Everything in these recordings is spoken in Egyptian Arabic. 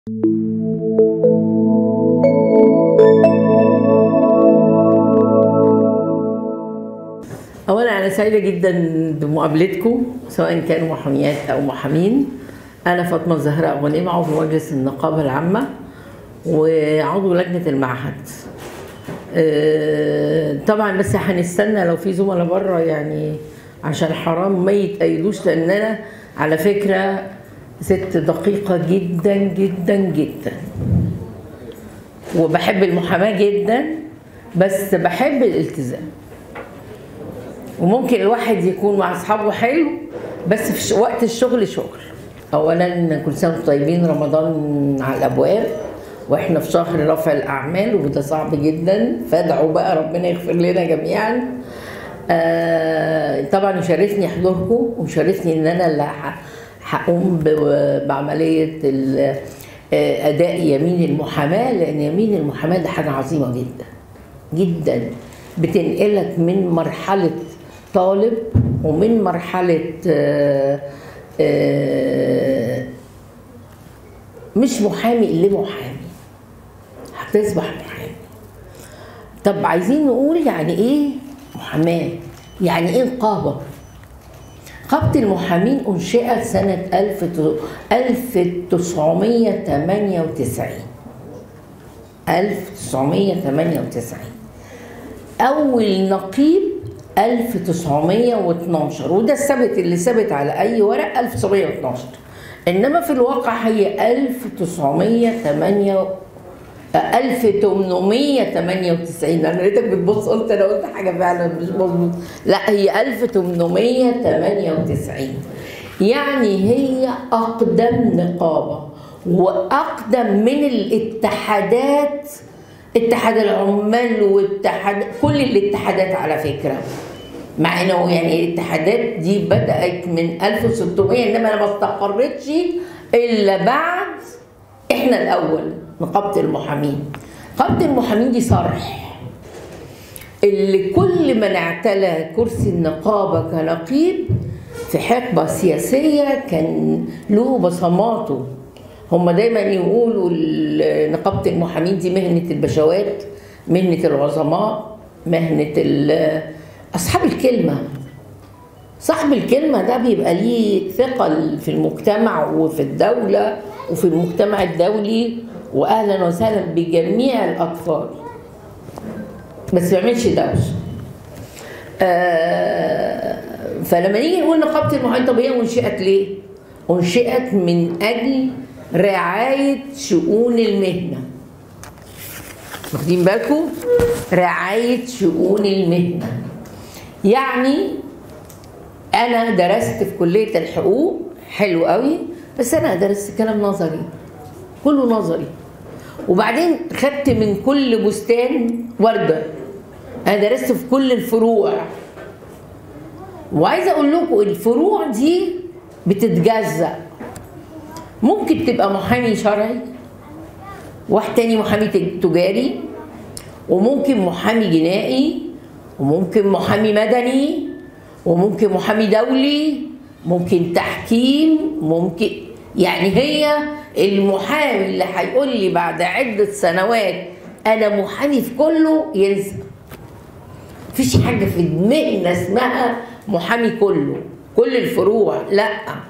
اولا انا سعيده جدا بمقابلتكم سواء كانوا محاميات او محامين انا فاطمه الزهراء غنيم عضو مجلس النقابه العامه وعضو لجنه المعهد آه، طبعا بس هنستنى لو في زملاء بره يعني عشان حرام ما يتأيدوش لان انا على فكره ست دقيقه جدا جدا جدا وبحب المحاماه جدا بس بحب الالتزام وممكن الواحد يكون مع اصحابه حلو بس في ش- وقت الشغل شغل اولا كل سنه وانتم طيبين رمضان على الابواب واحنا في شهر رفع الاعمال وده صعب جدا فادعوا بقى ربنا يغفر لنا جميعا آه طبعا يشرفني حضوركم ويشرفني ان انا اللي ه- هقوم ب- بعمليه ال- آه، اداء يمين المحاماه لان يمين المحاماه ده حاجه عظيمه جدا جدا بتنقلك من مرحلة طالب ومن مرحلة آه، آه، مش محامي لمحامي هتصبح محامي طب عايزين نقول يعني ايه محاماة يعني ايه نقابة نقابة المحامين أنشئت سنة 1998 1998 أول نقيب 1912 وده الثابت اللي ثابت على أي ورق 1912 إنما في الواقع هي 1908 1898 انا لقيتك بتبص قلت انا قلت حاجه فعلا مش مظبوط لا هي 1898 يعني هي اقدم نقابه واقدم من الاتحادات اتحاد العمال واتحاد كل الاتحادات على فكره مع انه يعني الاتحادات دي بدات من 1600 انما ما استقرتش الا بعد احنا الاول نقابه المحامين نقابه المحامين دي صرح اللي كل من اعتلى كرسي النقابه كنقيب في حقبه سياسيه كان له بصماته هم دايما يقولوا ال- نقابه المحامين دي مهنه البشوات مهنه العظماء مهنه ال- اصحاب الكلمه صاحب الكلمة ده بيبقى ليه ثقل في المجتمع وفي الدولة وفي المجتمع الدولي وأهلا وسهلا بجميع الأطفال بس ما يعملش دوشة آه فلما نيجي نقول نقابة المحامين طب هي أنشئت ليه؟ أنشئت من أجل رعاية شؤون المهنة واخدين بالكم؟ رعاية شؤون المهنة يعني انا درست في كليه الحقوق حلو قوي بس انا درست كلام نظري كله نظري وبعدين خدت من كل بستان ورده انا درست في كل الفروع وعايزه اقول لكم الفروع دي بتتجزأ ممكن تبقى محامي شرعي واحد تاني محامي تجاري وممكن محامي جنائي وممكن محامي مدني وممكن محامي دولي ممكن تحكيم ممكن يعني هي المحامي اللي هيقول لي بعد عدة سنوات أنا محامي في كله ينسى مفيش حاجة في المهنة اسمها محامي كله كل الفروع لا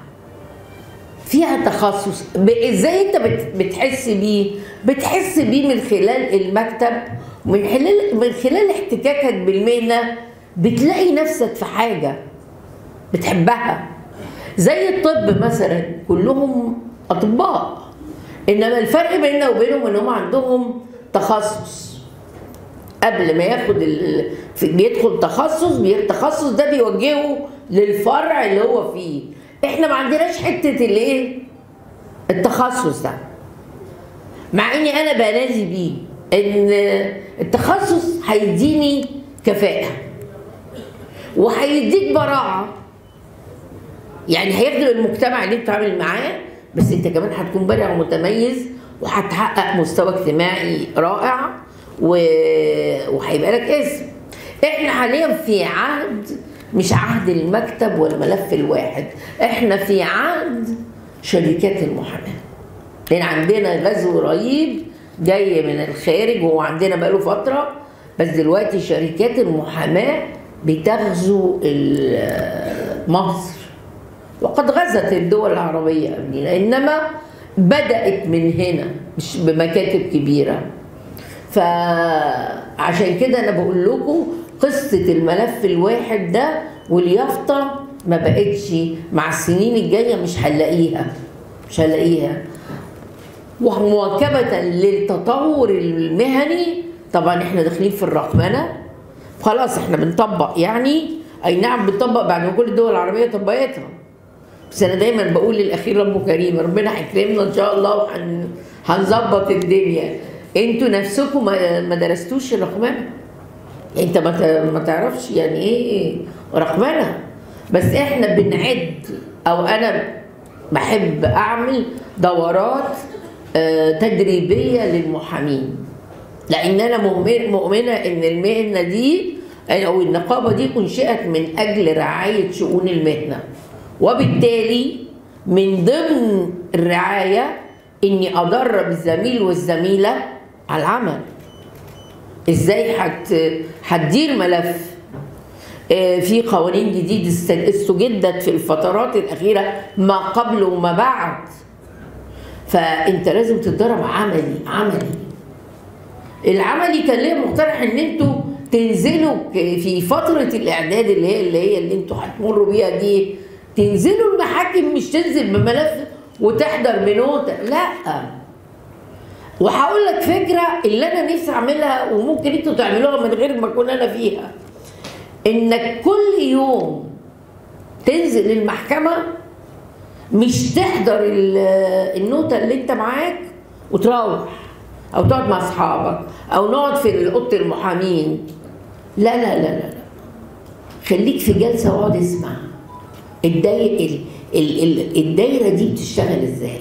فيها تخصص ب- ازاي انت بت- بتحس بيه بتحس بيه من خلال المكتب من خلال من خلال احتكاكك بالمهنه بتلاقي نفسك في حاجه بتحبها زي الطب مثلا كلهم اطباء انما الفرق بيننا وبينهم ان هم عندهم تخصص قبل ما ياخد ال... في- بيدخل تخصص بي- التخصص ده بيوجهه للفرع اللي هو فيه احنا ما عندناش حته الايه التخصص ده مع اني انا بنادي بيه ان التخصص هيديني كفاءه وهيديك براعه يعني هيخدم المجتمع اللي انت عامل معاه بس انت كمان هتكون بارع ومتميز وهتحقق مستوى اجتماعي رائع و... وهيبقى لك اسم احنا حاليا في عهد مش عهد المكتب ولا ملف الواحد احنا في عهد شركات المحاماه لان عندنا غزو رهيب جاي من الخارج وهو عندنا بقاله فتره بس دلوقتي شركات المحاماه بتغزو ال- مصر وقد غزت الدول العربيه قبلنا انما بدات من هنا مش بمكاتب كبيره فعشان كده انا بقول لكم قصه الملف الواحد ده واليافطه ما بقتش مع السنين الجايه مش هنلاقيها مش هنلاقيها ومواكبة للتطور المهني طبعا احنا داخلين في الرقمنة خلاص احنا بنطبق يعني اي نعم بنطبق بعد ما كل الدول العربية طبقتها بس انا دايما بقول للاخير ربه كريم ربنا هيكرمنا ان شاء الله وهنظبط الدنيا انتوا نفسكم ما ما درستوش الرقمنة انت ما ت- ما تعرفش يعني ايه رقمنة بس احنا بنعد او انا بحب اعمل دورات آه، تدريبيه للمحامين لان انا مؤمن- مؤمنه ان المهنه دي او النقابه دي انشئت من اجل رعايه شؤون المهنه وبالتالي من ضمن الرعايه اني ادرب الزميل والزميله على العمل ازاي هت هتدير ملف آه، في قوانين جديد است- استجدت في الفترات الاخيره ما قبل وما بعد فانت لازم تتدرب عملي عملي العملي كان ليه مقترح ان انتوا تنزلوا ك- في فتره الاعداد اللي هي اللي هي اللي انتوا هتمروا بيها دي تنزلوا المحاكم مش تنزل بملف وتحضر بنوتة لا وهقول لك فكره اللي انا نفسي اعملها وممكن انتوا تعملوها من غير ما اكون انا فيها انك كل يوم تنزل المحكمه مش تحضر ال- النوتة اللي انت معاك وتروح او تقعد مع اصحابك او نقعد في اوضه المحامين لا لا لا لا لا. خليك في جلسه واقعد اسمع الدايره ال- ال- ال- الدايره دي بتشتغل ازاي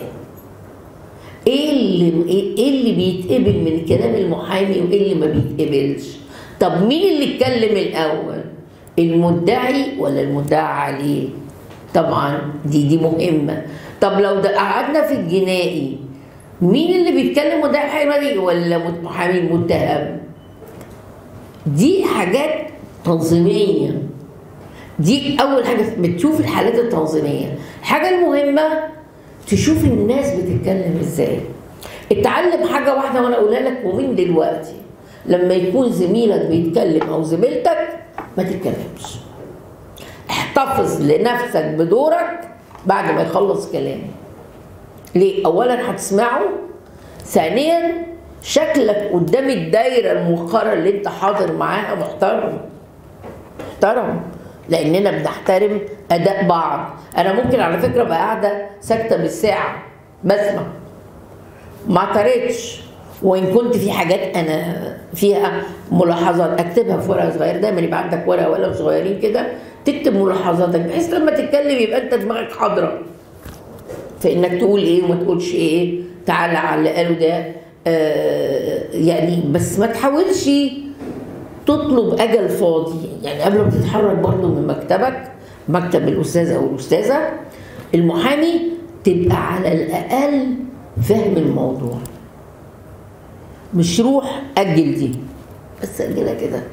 ايه اللي ايه اللي بيتقبل من كلام المحامي وايه اللي ما بيتقبلش طب مين اللي اتكلم الاول المدعي ولا المدعى عليه طبعا دي دي مهمه طب لو ده قعدنا في الجنائي مين اللي بيتكلم مدعي حمدي ولا مت- محامي متهم دي حاجات تنظيميه دي اول حاجه بتشوف الحالات التنظيميه الحاجه المهمه تشوف الناس بتتكلم ازاي اتعلم حاجه واحده وانا اقولها لك ومن دلوقتي لما يكون زميلك بيتكلم او زميلتك ما تتكلمش احتفظ لنفسك بدورك بعد ما يخلص كلامه ليه اولا هتسمعه ثانيا شكلك قدام الدايره الموقره اللي انت حاضر معاها محترم محترم لاننا بنحترم اداء بعض انا ممكن على فكره ابقى قاعده ساكته بالساعه بسمع ما اعترضش وان كنت في حاجات انا فيها ملاحظات اكتبها في ورقه صغيره دايما يبقى عندك ورقه وقلم صغيرين كده تكتب ملاحظاتك بحيث لما تتكلم يبقى انت دماغك حاضره في انك تقول ايه وما تقولش ايه تعالى على اللي قاله ده آه يعني بس ما تحاولش تطلب اجل فاضي يعني قبل ما تتحرك برضه من مكتبك مكتب الاستاذ او الاستاذه المحامي تبقى على الاقل فاهم الموضوع مش روح اجل دي بس اجلها كده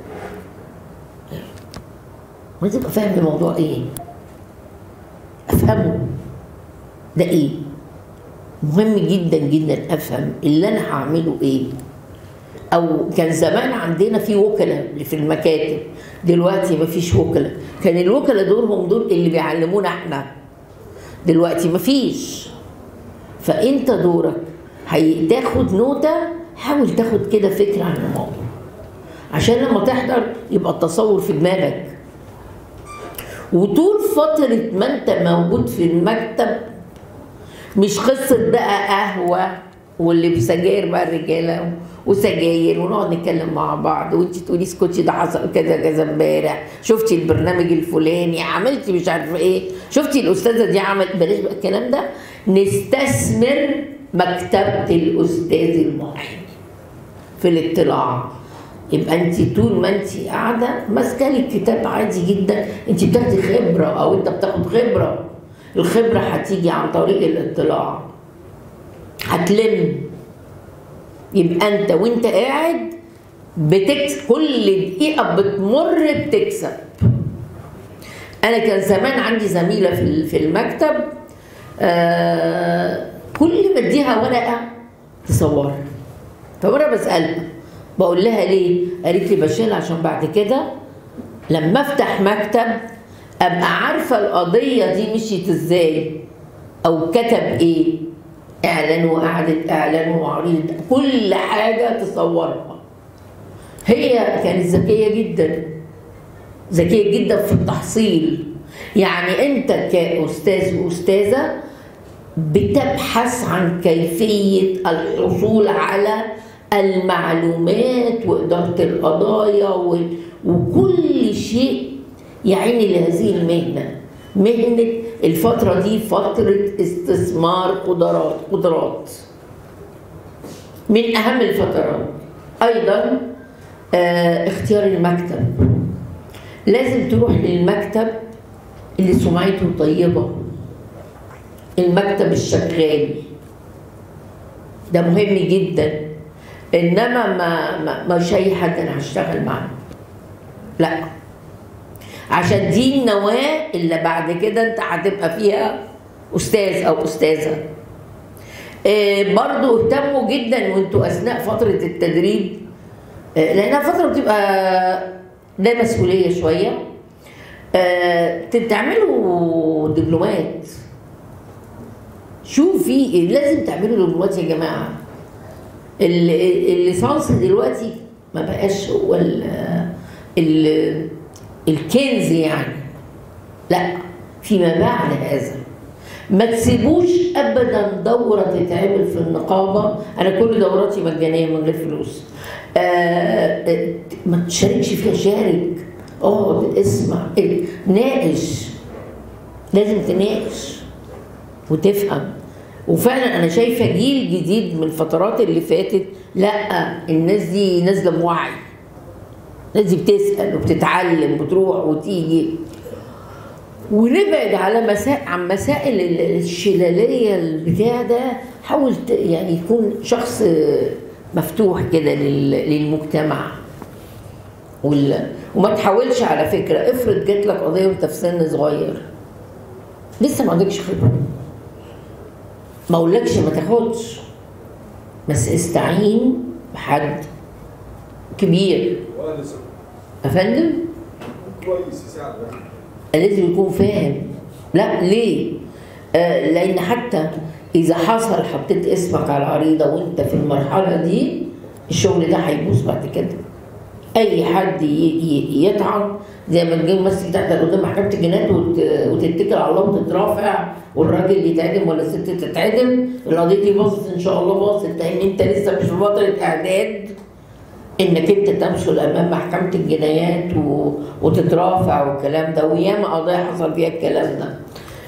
ما تبقى فاهم الموضوع ايه افهمه ده ايه مهم جدا جدا افهم اللي انا هعمله ايه او كان زمان عندنا في وكلاء في المكاتب دلوقتي مفيش وكلاء كان الوكلاء دورهم دول اللي بيعلمونا احنا دلوقتي مفيش فانت دورك هي- تاخد نوتة حاول تاخد كده فكرة عن الموضوع عشان لما تحضر يبقى التصور في دماغك وطول فترة ما انت موجود في المكتب مش قصة بقى قهوة واللي بسجاير بقى الرجالة وسجاير ونقعد نتكلم مع بعض وانت تقولي اسكتي ده حصل كذا كذا امبارح شفتي البرنامج الفلاني عملتي مش عارفه ايه شفتي الاستاذه دي عملت بلاش بقى الكلام ده نستثمر مكتبه الاستاذ المحامي في الاطلاع يبقى انت طول ما انت قاعده ماسكه لي الكتاب عادي جدا انت بتاخدي خبره او انت بتاخد خبره الخبره هتيجي عن طريق الاطلاع هتلم يبقى انت وانت قاعد بتكسب كل دقيقه بتمر بتكسب انا كان زمان عندي زميله في ال- في المكتب آه كل ما اديها ورقه تصورها فانا بسالها بقول لها ليه قالت لي بشيلها عشان بعد كده لما افتح مكتب ابقى عارفه القضيه دي مشيت ازاي او كتب ايه اعلان وقعدة اعلان وعريض كل حاجه تصورها هي كانت ذكيه جدا ذكيه جدا في التحصيل يعني انت كاستاذ واستاذه بتبحث عن كيفيه الحصول على المعلومات واداره القضايا و- وكل شيء يعين لهذه المهنه مهنه الفتره دي فتره استثمار قدرات قدرات من اهم الفترات ايضا آه اختيار المكتب لازم تروح للمكتب اللي سمعته طيبه المكتب الشغال ده مهم جدا انما ما ما مش اي حد انا هشتغل معاه لا عشان دي النواه اللي بعد كده انت هتبقى فيها استاذ او استاذه آه، برضو اهتموا جدا وانتوا اثناء فتره التدريب آه، لانها فتره بتبقى ده مسؤوليه شويه آه، تعملوا دبلومات شوفي لازم تعملوا دبلومات يا جماعه ال- ال- الليسانس دلوقتي ما بقاش هو ال ال الكنز يعني لا فيما بعد هذا ما تسيبوش ابدا دوره تتعمل في النقابه انا كل دوراتي مجانيه من غير فلوس آه آه، ما تشاركش فيها شارك اقعد اسمع إيه، ناقش لازم تناقش وتفهم وفعلا انا شايفه جيل جديد من الفترات اللي فاتت لا الناس دي نازله بوعي الناس دي بتسال وبتتعلم وتروح وتيجي ونبعد على مسائل عن مسائل ال- الشلاليه البتاع ده حاول ت- يعني يكون شخص مفتوح كده لل- للمجتمع وال... وما تحاولش على فكره افرض جات لك قضيه وانت في سن صغير لسه ما عندكش خبره ما اقولكش ما تاخدش بس استعين بحد كبير ولا لسه يا فندم كويس يساعد يعني. لازم يكون فاهم لا ليه آه لان حتى اذا حصل حطيت اسمك على العريضه وانت في المرحله دي الشغل ده هيبوظ بعد كده اي حد ي- ي- يطعن زي ما تجي مثلا تحت قدام محكمه الجنايات وت- وتتكل على الله وتترافع والراجل يتعدم ولا الست تتعدم القضيه دي باظت ان شاء الله باظت لان انت لسه مش في فتره اعداد انك انت تمثل امام محكمه الجنايات و... وتترافع والكلام ده وياما قضايا حصل فيها الكلام ده.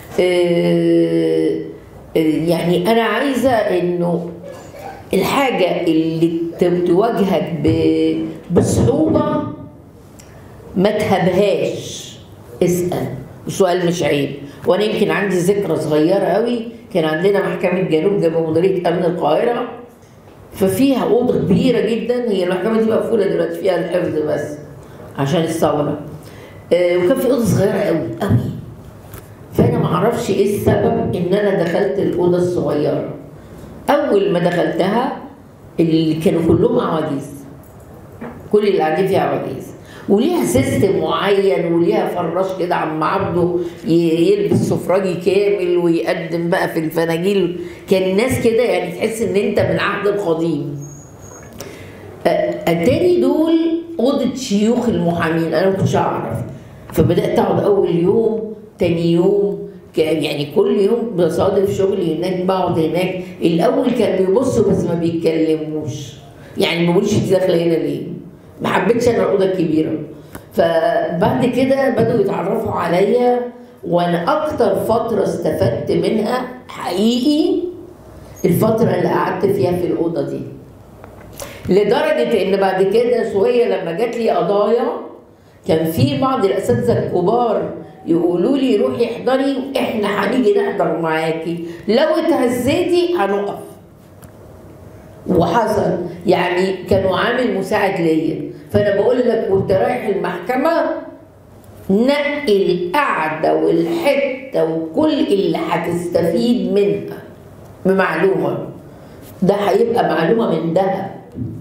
آه، آه، يعني انا عايزه انه الحاجه اللي ت- تواجهك ب... بصعوبه ما تهبهاش اسال السؤال مش عيب وانا يمكن عندي ذكرى صغيره قوي كان عندنا محكمه جنوب جنب مديريه امن القاهره ففيها اوضه كبيره جدا هي المحكمه دي مقفوله دلوقتي فيها الحفظ بس عشان الثوره آه، وكان في اوضه صغيره قوي قوي فانا ما اعرفش ايه السبب ان انا دخلت الاوضه الصغيره اول ما دخلتها اللي كانوا كلهم عواجيز كل اللي قاعدين فيها عواجيز وليها سيستم معين وليها فراش كده عم عبده ي- يلبس سفراجي كامل ويقدم بقى في الفناجيل كان الناس كده يعني تحس ان انت من عهد القديم آه، التاني دول اوضه شيوخ المحامين انا ما كنتش اعرف فبدات اقعد اول يوم تاني يوم كان يعني كل يوم بصادف شغلي هناك بقعد هناك الاول كان بيبصوا بس ما بيتكلموش يعني ما بيقولش انت داخله هنا ليه ما حبيتش انا الاوضه الكبيره فبعد كده بدأوا يتعرفوا عليا وانا اكتر فتره استفدت منها حقيقي الفتره اللي قعدت فيها في الاوضه دي لدرجه ان بعد كده شويه لما جات لي قضايا كان في بعض الاساتذه الكبار يقولوا لي روحي احضري احنا هنيجي نحضر معاكي لو اتهزيتي هنقف وحصل يعني كانوا عامل مساعد ليا فانا بقول لك وانت رايح المحكمه نقي القعده والحته وكل اللي هتستفيد منها بمعلومه ده هيبقى معلومه من ذهب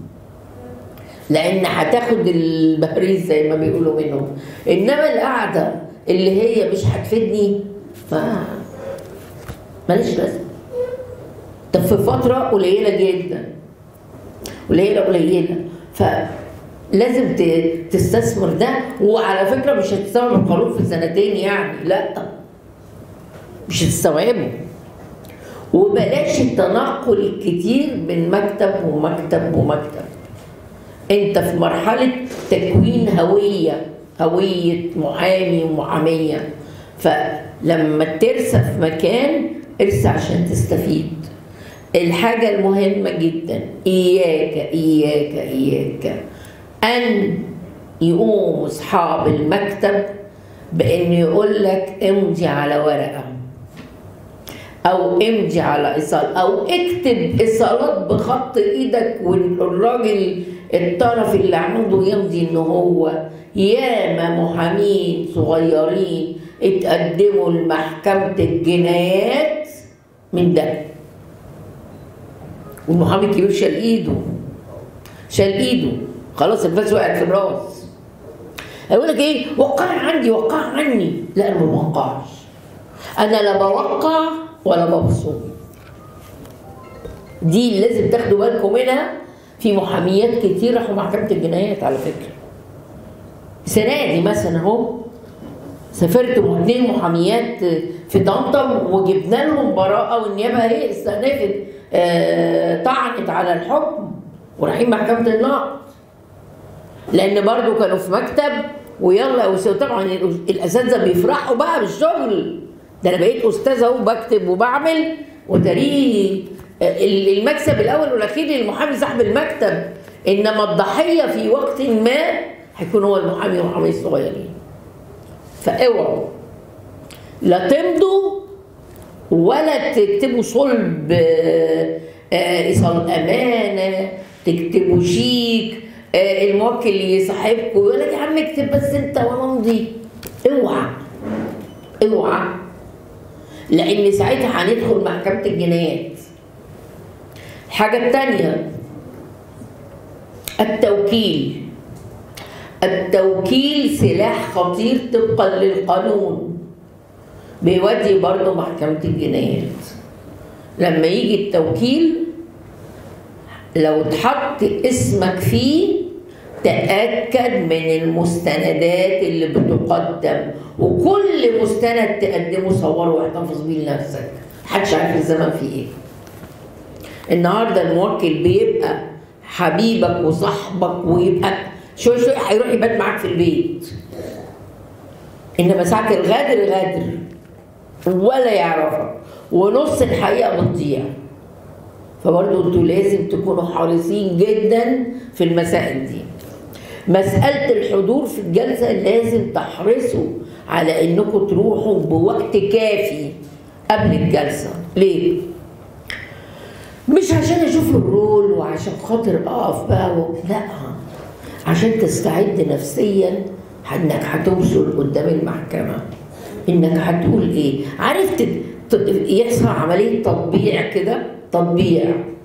لان هتاخد البهريز زي ما بيقولوا منهم انما القعده اللي هي مش هتفيدني ما ماليش لازمه طب في فتره قليله جدا قليله قليله فلازم ت- تستثمر ده وعلى فكره مش هتستوعب القانون في سنتين يعني لا مش هتستوعبه وبلاش التنقل الكتير من مكتب ومكتب ومكتب انت في مرحلة تكوين هوية هوية محامي ومحامية فلما ترسى في مكان ارسى عشان تستفيد الحاجة المهمة جدا إياك إياك إياك أن يقوم أصحاب المكتب بأن يقول لك امضي على ورقة او امضي على ايصال او اكتب ايصالات بخط ايدك والراجل الطرف اللي عنده يمضي ان هو ياما محامين صغيرين اتقدموا لمحكمة الجنايات من ده والمحامي الكبير شال ايده شال ايده خلاص الفاس وقعت في الراس هيقول لك ايه وقع عندي وقع عني لا انا ما بوقعش انا لا بوقع ولا ببصم دي اللي لازم تاخدوا بالكم منها في محاميات كتير راحوا محكمة الجنايات على فكرة السنة دي مثلا اهو سافرت مع اتنين محاميات في طنطا وجبنا لهم براءة والنيابة هي استأنفت آه، طعنت على الحكم ورايحين محكمة النقض لأن برضو كانوا في مكتب ويلا وس- طبعا الأساتذة بيفرحوا بقى بالشغل ده أنا بقيت أستاذ أهو بكتب وبعمل وتريه ال- المكسب الأول والأخير للمحامي صاحب المكتب إنما الضحية في وقت ما هيكون هو المحامي والمحامي الصغيرين فاوعوا لا تمضوا ولا تكتبوا صلب آه، آه، ايصال امانه تكتبوا شيك آه، الموكل يصاحبكم يقول لك يا عم اكتب بس انت وانا امضي اوعى اوعى لان ساعتها هندخل محكمه الجنايات الحاجه الثانيه التوكيل التوكيل سلاح خطير طبقا للقانون بيودي برضه محكمة الجنايات لما يجي التوكيل لو اتحط اسمك فيه تأكد من المستندات اللي بتقدم وكل مستند تقدمه صوره واحتفظ بيه لنفسك محدش عارف الزمن فيه ايه النهارده الموكل بيبقى حبيبك وصاحبك ويبقى شوي شوي هيروح يبات معاك في البيت انما ساعة الغدر غدر ولا يعرفك ونص الحقيقة بتضيع فبرضه انتوا لازم تكونوا حريصين جدا في المسائل دي مسألة الحضور في الجلسة لازم تحرصوا على انكم تروحوا بوقت كافي قبل الجلسة ليه؟ مش عشان اشوف الرول وعشان خاطر اقف بقى و... لا عشان تستعد نفسيا انك هتوصل قدام المحكمه انك هتقول ايه عرفت ت- يحصل عمليه تطبيع كده تطبيع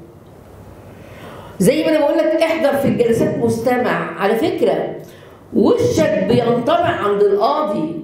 زي ما انا بقول لك احضر في الجلسات مستمع على فكره وشك بينطبع عند القاضي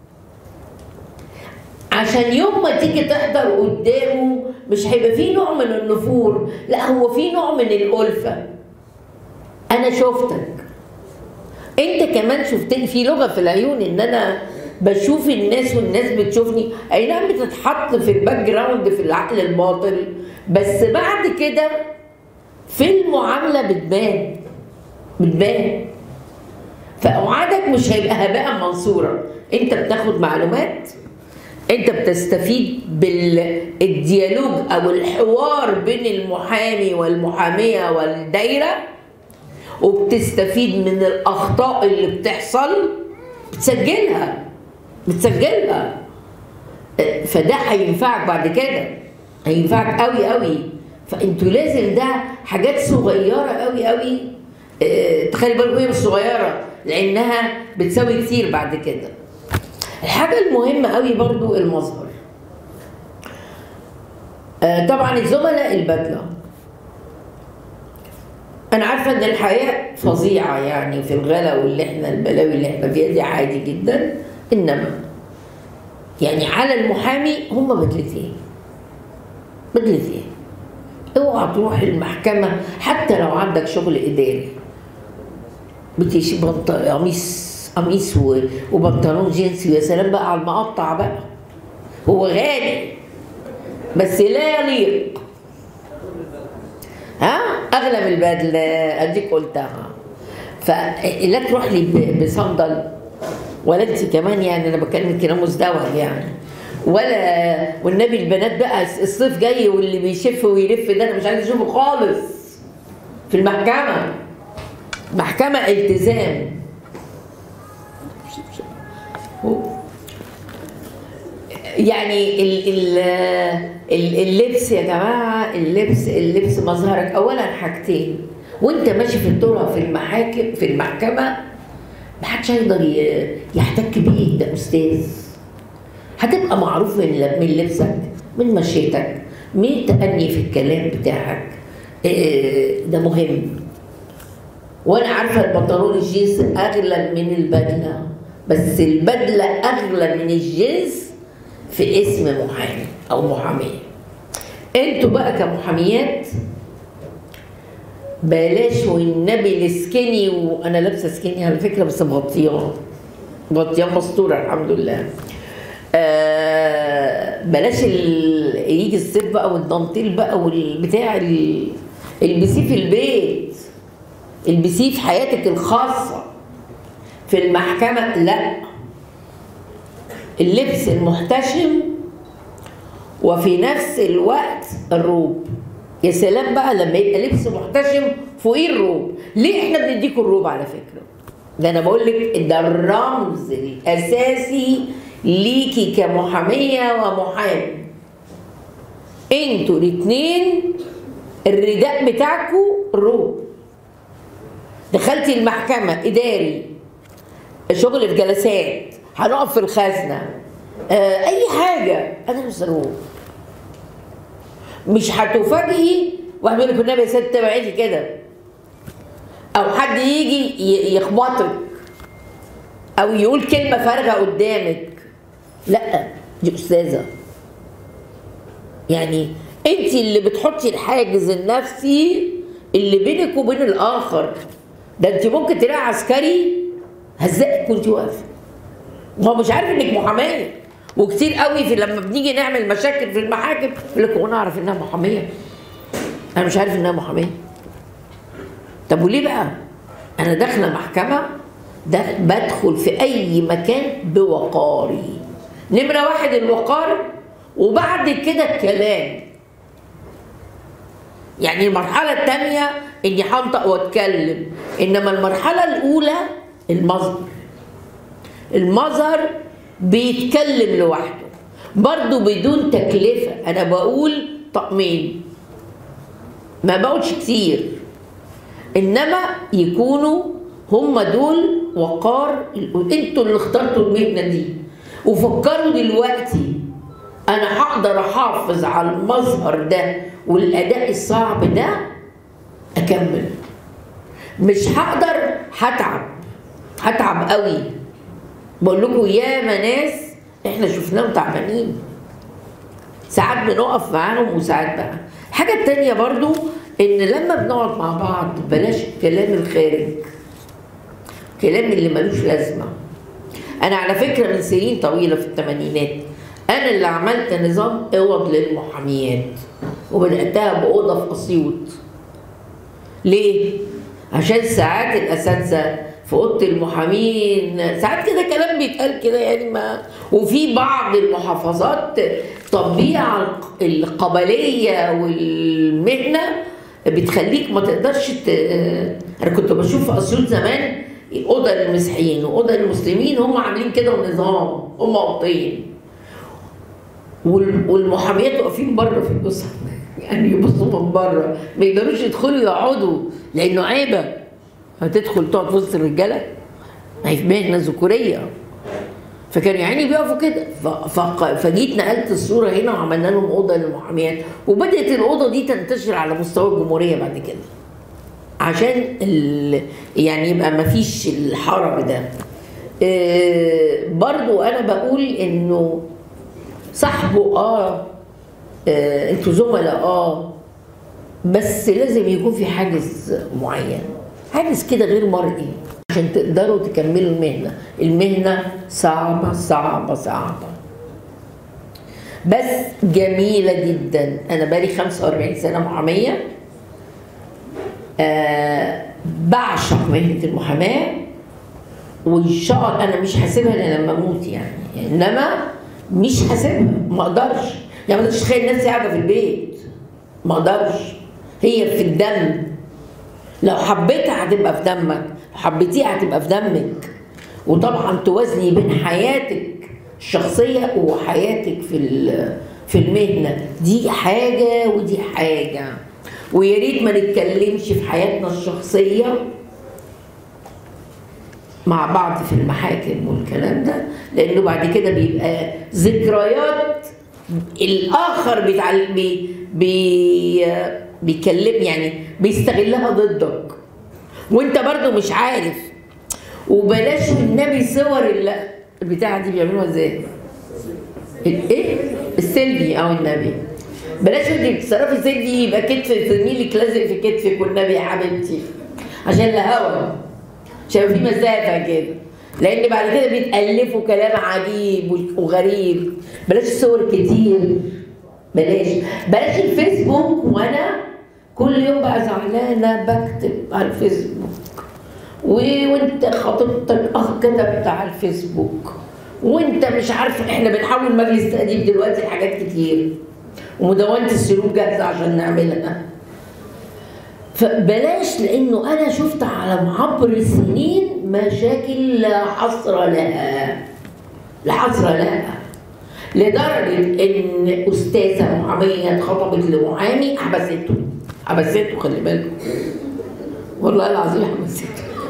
عشان يوم ما تيجي تحضر قدامه مش هيبقى فيه نوع من النفور لا هو فيه نوع من الألفة أنا شفتك أنت كمان شفتني في لغة في العيون إن أنا بشوف الناس والناس بتشوفني أي نعم بتتحط في الباك جراوند في العقل الباطن بس بعد كده في المعاملة بتبان بتبان فأوعدك مش هيبقى هباء منصورا أنت بتاخد معلومات انت بتستفيد بالديالوج او الحوار بين المحامي والمحاميه والدايره وبتستفيد من الاخطاء اللي بتحصل بتسجلها بتسجلها فده هينفعك بعد كده هينفعك قوي قوي فانتوا لازم ده حاجات صغيره قوي قوي اه تخلي بالكم هي مش صغيره لانها بتساوي كتير بعد كده الحاجه المهمه قوي برضو المظهر اه طبعا الزملاء البدله انا عارفه ان الحياه فظيعه يعني في الغلا واللي احنا البلاوي اللي احنا فيها دي عادي جدا انما يعني على المحامي هم بدلتين بدلتين اوعى تروح المحكمة حتى لو عندك شغل إداري بتيجي بنط... قميص قميص و... وبنطلون جينز ويا سلام بقى على المقطع بقى هو غالي بس لا يليق ها اغلى من البدله اديك قلتها فلا تروح لي ب- بصندل ولا انت كمان يعني انا بكلمك كلام مزدوج يعني ولا والنبي البنات بقى الصيف جاي واللي بيشف ويلف ده انا مش عايز اشوفه خالص في المحكمه محكمه التزام يعني ال ال ال- اللبس يا جماعه اللبس اللبس مظهرك اولا حاجتين وانت ماشي في الطرق في المحاكم في المحكمه محدش هيقدر ي- يحتك بيك ده استاذ هتبقى معروف من ل- من لبسك من مشيتك من التأني في الكلام بتاعك إيه، ده مهم وانا عارفه البنطلون الجينز اغلى من البدله بس البدله اغلى من الجينز في اسم محامي او محاميه انتوا بقى كمحاميات بلاش والنبي السكيني وانا لابسه سكيني على فكره بس مغطياه مغطياه مستوره الحمد لله آه بلاش ال... يجي الصيف بقى والدانتيل بقى والبتاع ال... البسيه في البيت البسيه في حياتك الخاصه في المحكمه لا اللبس المحتشم وفي نفس الوقت الروب يا سلام بقى لما يبقى لبس محتشم فوقيه الروب ليه احنا بنديكوا الروب على فكره ده انا بقول لك ده الرمز الاساسي ليكي كمحاميه ومحامي انتوا الاثنين الرداء بتاعكوا الروب دخلتي المحكمه اداري شغل في جلسات هنقف في الخزنه آه اي حاجه انا لابسه الروب مش هتفاجئي واحد يقول لك النبي يا ست بعيدي كده او حد يجي ي- يخبطك او يقول كلمه فارغه قدامك لا دي استاذه يعني انت اللي بتحطي الحاجز النفسي اللي بينك وبين الاخر ده انت ممكن تلاقي عسكري هزقك وانت واقفه هو مش عارف انك محاميه وكتير قوي في لما بنيجي نعمل مشاكل في المحاكم يقول لك هو انا اعرف انها محاميه انا مش عارف انها محاميه طب وليه بقى انا داخله محكمه ده بدخل في اي مكان بوقاري نمره واحد الوقار وبعد كده الكلام يعني المرحلة الثانية إني هنطق وأتكلم إنما المرحلة الأولى المظهر المظهر بيتكلم لوحده برضه بدون تكلفة أنا بقول طقمين ما بقولش كتير إنما يكونوا هم دول وقار انتوا اللي اخترتوا المهنة دي وفكروا دلوقتي انا هقدر احافظ على المظهر ده والاداء الصعب ده اكمل مش هقدر هتعب هتعب قوي بقول لكم ياما ناس احنا شفناهم تعبانين ساعات بنقف معاهم وساعات بقى الحاجة التانية برضو ان لما بنقعد مع بعض بلاش كلام الخارج كلام اللي ملوش لازمة انا على فكرة من سنين طويلة في الثمانينات انا اللي عملت نظام اوض للمحاميات وبداتها باوضه في اسيوط ليه عشان ساعات الاساتذه في اوضه المحامين ساعات كده كلام بيتقال كده يعني ما وفي بعض المحافظات طبيعه القبليه والمهنه بتخليك ما تقدرش ت... انا كنت بشوف في اسيوط زمان اوضه للمسيحيين واوضه للمسلمين هم عاملين كده نظام هم اوضتين وال- والمحاميات واقفين بره في الاسر يعني يبصوا من بره ما يقدروش يدخلوا يقعدوا لانه عيبه هتدخل تقعد في وسط الرجاله ما هي في مهنه ذكوريه فكانوا يعني بيقفوا كده ف- ف- فجيت نقلت الصوره هنا وعملنا لهم اوضه للمحاميات وبدات الاوضه دي تنتشر على مستوى الجمهوريه بعد كده عشان ال... يعني يبقى ما فيش الحرج ده آه، برضو انا بقول انه صاحبه اه آه، انتوا زملاء اه بس لازم يكون في حاجز معين حاجز كده غير مرئي عشان تقدروا تكملوا المهنه المهنه صعبه صعبه صعبه بس جميله جدا انا بقالي 45 سنه محاميه آه بعشق مهنه المحاماه وان شاء الله انا مش هسيبها الا لما اموت يعني انما مش هسيبها ما اقدرش يعني ما تقدرش تخيل نفسي قاعده في البيت ما اقدرش هي في الدم لو حبيتها هتبقى في دمك لو حبيتيها هتبقى في دمك وطبعا توازني بين حياتك الشخصيه وحياتك في ال- في المهنه دي حاجه ودي حاجه ويا ريت ما نتكلمش في حياتنا الشخصيه مع بعض في المحاكم والكلام ده لانه بعد كده بيبقى ذكريات الاخر بتاع بي بي بيكلم يعني بيستغلها ضدك وانت برضو مش عارف وبلاش النبي صور ال- البتاعه دي بيعملوها ازاي؟ ايه؟ السيلفي او النبي بلاش انت بتصرفي سيلفي يبقى كتف زميلك لازق في كتفك والنبي يا حبيبتي عشان الهوا عشان في مسافه كده لان بعد كده بيتالفوا كلام عجيب وغريب بلاش صور كتير بلاش بلاش الفيسبوك وانا كل يوم بقى زعلانه بكتب على الفيسبوك و- وانت خطيبتك اخ كتبت على الفيسبوك وانت مش عارف احنا بنحول مجلس تأديب دلوقتي لحاجات كتير ومدونة السلوك جاهزة عشان نعملها فبلاش لانه انا شفت على عبر السنين مشاكل لا حصر لها لا حصر لها لدرجه ان استاذه محاميه اتخطبت لمحامي حبسته حبسته خلي بالكم والله العظيم حبسته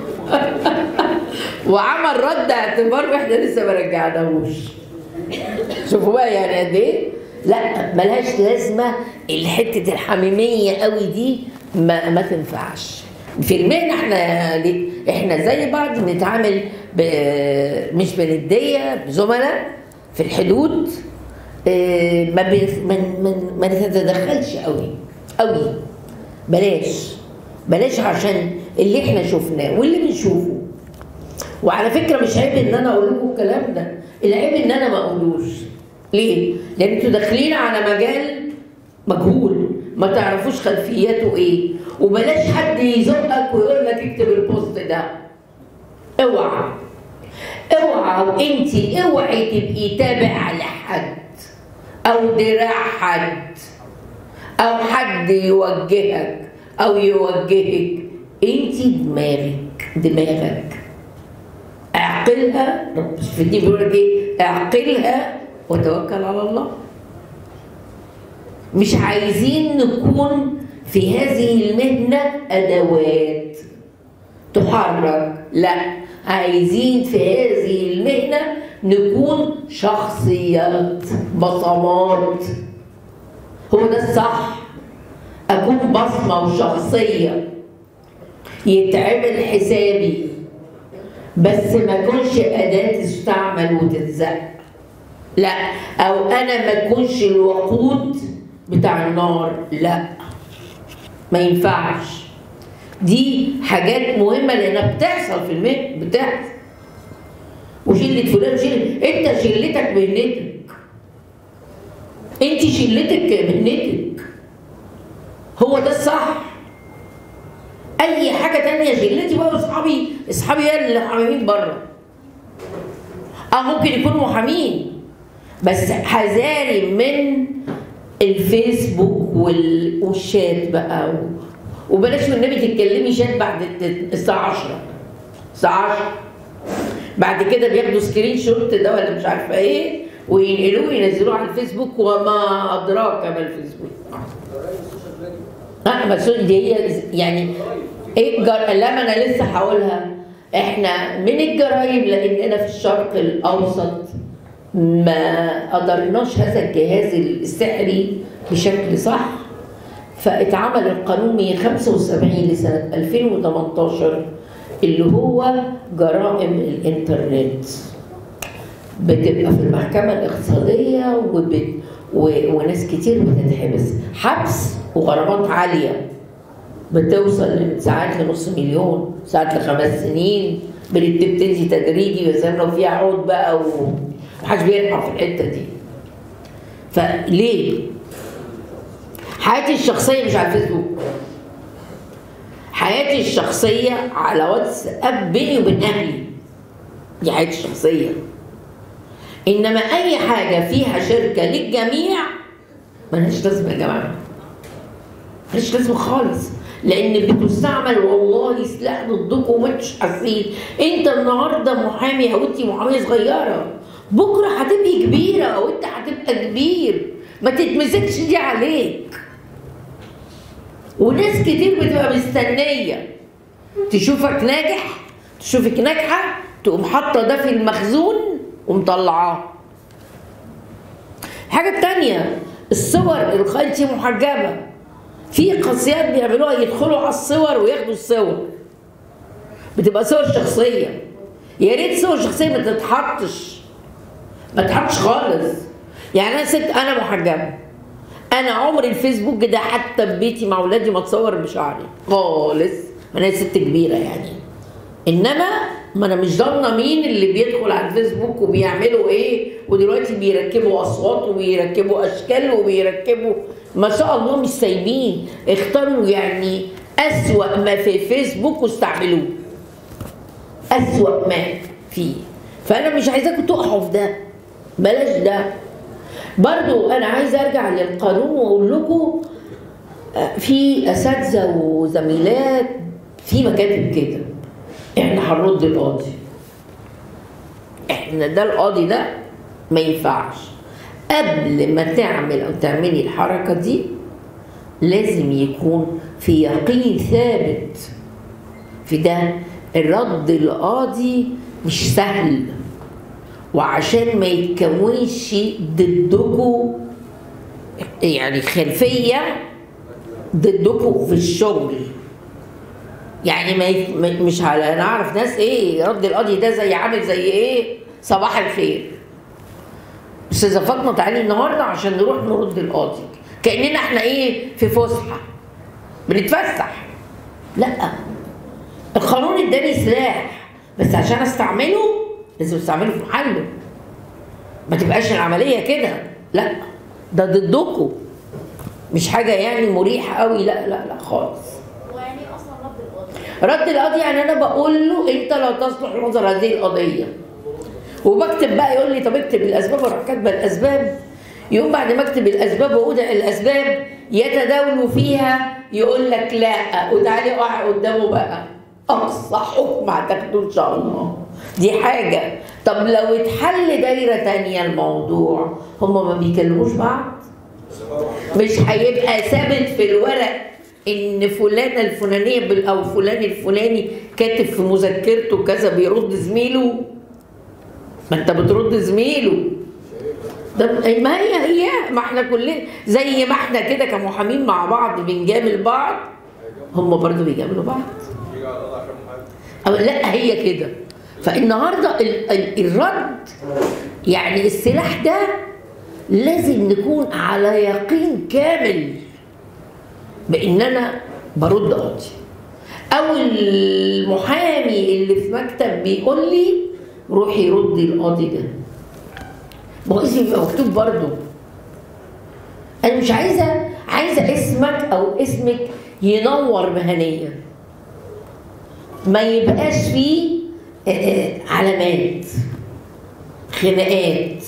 وعمل رد اعتبار واحنا لسه ما رجعناهوش شوفوا بقى يعني قد ايه لا ملهاش لازمه الحته الحميميه قوي دي ما, ما تنفعش في المهنه احنا احنا زي بعض بنتعامل ب... مش بنديه بزملاء في الحدود اه، ما بن... ما ما- ما نتدخلش قوي قوي بلاش بلاش عشان اللي احنا شفناه واللي بنشوفه وعلى فكره مش عيب ان انا اقول لكم الكلام ده العيب ان انا ما اقولوش ليه لان انتوا داخلين على مجال مجهول ما تعرفوش خلفياته ايه وبلاش حد يزقك ويقول لك اكتب البوست ده اوعى اوعى وانت اوعي تبقي تابع لحد او دراع حد او حد يوجهك او يوجهك انت دماغك دماغك اعقلها في الدين بيقول لك ايه اعقلها وتوكل على الله مش عايزين نكون في هذه المهنة أدوات تحرك لا عايزين في هذه المهنة نكون شخصيات بصمات هو ده الصح أكون بصمة وشخصية يتعمل حسابي بس ما اكونش أداة تستعمل وتتزق لا أو أنا ما اكونش الوقود بتاع النار لا ما ينفعش دي حاجات مهمة لأنها بتحصل في المهن بتحصل وشلة فلان شلة أنت شلتك مهنتك أنت شلتك مهنتك هو ده الصح اي حاجه تانية شلتي بقى واصحابي اصحابي هي اللي محامين بره اه ممكن يكونوا محامين بس حذاري من الفيسبوك وال... والشات بقى و... وبلاش والنبي تتكلمي شات بعد الت- الساعه 10 الساعه 10 بعد كده بياخدوا سكرين شوت ده ولا مش عارفه ايه وينقلوه ينزلوه على الفيسبوك وما ادراك ما الفيسبوك ها بس دي هي يعني ايه الجر... لا ما انا لسه هقولها احنا من الجرايم لاننا في الشرق الاوسط ما قدرناش هذا الجهاز السحري بشكل صح فاتعمل القانون 175 لسنه 2018 اللي هو جرائم الانترنت بتبقى في المحكمه الاقتصاديه وبت... و... وناس كتير بتتحبس حبس وغرامات عاليه بتوصل ساعات لنص مليون ساعات لخمس سنين بتبتدي تدريجي بس لو فيها عود بقى ومحدش بيلحق في الحته دي فليه؟ حياتي الشخصيه مش على الفيسبوك حياتي الشخصيه على واتساب بيني وبين اهلي دي حياتي الشخصيه انما اي حاجه فيها شركه للجميع ملهاش لازمه يا جماعه ملهاش لازمه خالص لان بتستعمل والله سلاح ضدكم ومش حاسين انت النهارده محامي او انت محاميه صغيره بكره هتبقي كبيره او انت هتبقى كبير ما تتمسكش دي عليك وناس كتير بتبقى مستنيه تشوفك ناجح تشوفك ناجحه تقوم حاطه ده في المخزون ومطلعاه الحاجه التانيه الصور انت محجبه في قصيات بيعملوها يدخلوا على الصور وياخدوا الصور بتبقى صور شخصيه يا ريت صور شخصيه ما تتحطش ما تتحطش خالص يعني انا ست انا محجبه انا عمري الفيسبوك ده حتى في بيتي مع اولادي ما اتصور بشعري خالص انا ست كبيره يعني انما ما انا مش ضامنه مين اللي بيدخل على الفيسبوك وبيعملوا ايه ودلوقتي بيركبوا اصوات وبيركبوا اشكال وبيركبوا ما شاء الله مش سايبين اختاروا يعني اسوأ ما في الفيسبوك واستعملوه اسوأ ما فيه فانا مش عايزاكم تقعوا في ده بلاش ده برضو انا عايزه ارجع للقانون واقول لكم في اساتذه وزميلات في مكاتب كده احنا هنرد القاضي احنا ده القاضي ده ما ينفعش قبل ما تعمل او تعملي الحركه دي لازم يكون في يقين ثابت في ده الرد القاضي مش سهل وعشان ما يتكونش ضدكم يعني خلفيه ضدكم في الشغل يعني ما يف... مش على انا اعرف ناس ايه رد القاضي ده زي عامل زي ايه صباح الخير استاذه فاطمه تعالي النهارده عشان نروح نرد القاضي كاننا احنا ايه في فسحه بنتفسح لا القانون اداني سلاح بس عشان استعمله لازم استعمله في محله ما تبقاش العمليه كده لا ده ضدكم مش حاجه يعني مريحه قوي لا لا لا خالص ويعني ايه اصلا رد القاضي؟ رد القاضي يعني انا بقول له انت لا تصلح نظر هذه القضيه وبكتب بقى يقول لي طب اكتب الاسباب واروح كاتبه الاسباب يقوم بعد ما اكتب الاسباب واودع الاسباب يتداولوا فيها يقول لك لا وتعالي اقع قدامه بقى اقصى حكم هتاخده ان شاء الله دي حاجه طب لو اتحل دايره تانية الموضوع هما ما بيكلموش بعض مش هيبقى ثابت في الورق ان فلانه الفلانيه بال- او فلان الفلاني كاتب في مذكرته كذا بيرد زميله ما انت بترد زميله ده ما هي هي ما احنا كلنا زي ما احنا كده كمحامين مع بعض بنجامل بعض هم برضو بيجاملوا بعض يجي على القضاء عشان محامي أو لا هي كده فالنهارده ال- ال- الرد يعني السلاح ده لازم نكون على يقين كامل بان انا برد قاضي او المحامي اللي في مكتب بيقول لي روحي ردي القاضي ده ما هو اسمي بيبقى مكتوب برضه انا مش عايزه عايزه اسمك او اسمك ينور مهنيا ما يبقاش فيه آه، آه، علامات خناقات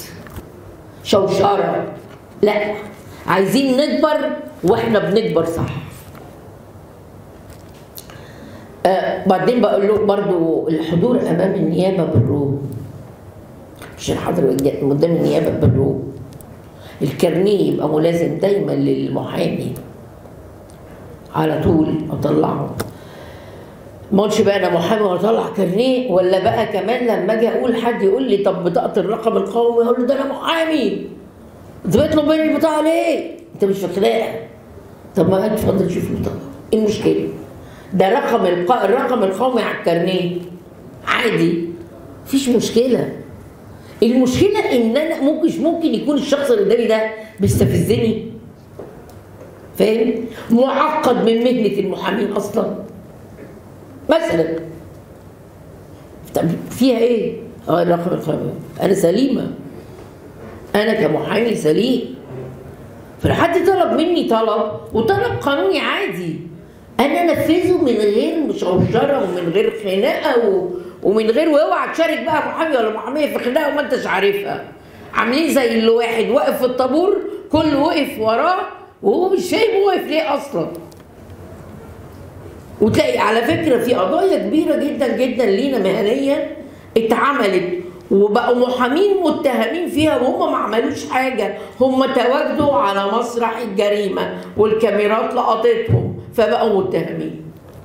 شوشرة لا عايزين نكبر واحنا بنكبر صح آه بعدين بقول له برضو الحضور امام النيابه بالروم مش عشان حضر قدام النيابه بالروب الكارنيه يبقى ملازم دايما للمحامي على طول اطلعه ما اقولش بقى انا محامي واطلع كارنيه ولا بقى كمان لما اجي اقول حد يقول لي طب بطاقه الرقم القومي اقول له ده انا محامي انت بتطلب مني البطاقه ليه؟ انت مش فاكراها طب ما اتفضل شوف البطاقه ايه المشكله؟ ده رقم الق... الرقم القومي على الكارنيه عادي مفيش مشكله المشكله ان انا ممكن ممكن يكون الشخص اللي قدامي ده بيستفزني فاهم معقد من مهنه المحامين اصلا مثلا طب فيها ايه اه الرقم القومي انا سليمه انا كمحامي سليم فلو حد طلب مني طلب وطلب قانوني عادي انا انفذه من غير مشوشره ومن غير خناقه و... ومن غير واوعى تشارك بقى محامي ولا محاميه في خناقه وما انتش عارفها عاملين زي اللي واحد واقف في الطابور كل وقف وراه وهو مش فاهم هو واقف ليه اصلا وتلاقي على فكره في قضايا كبيره جدا جدا لينا مهنيا اتعملت وبقوا محامين متهمين فيها وهم ما عملوش حاجه هم تواجدوا على مسرح الجريمه والكاميرات لقطتهم فبقوا متهمين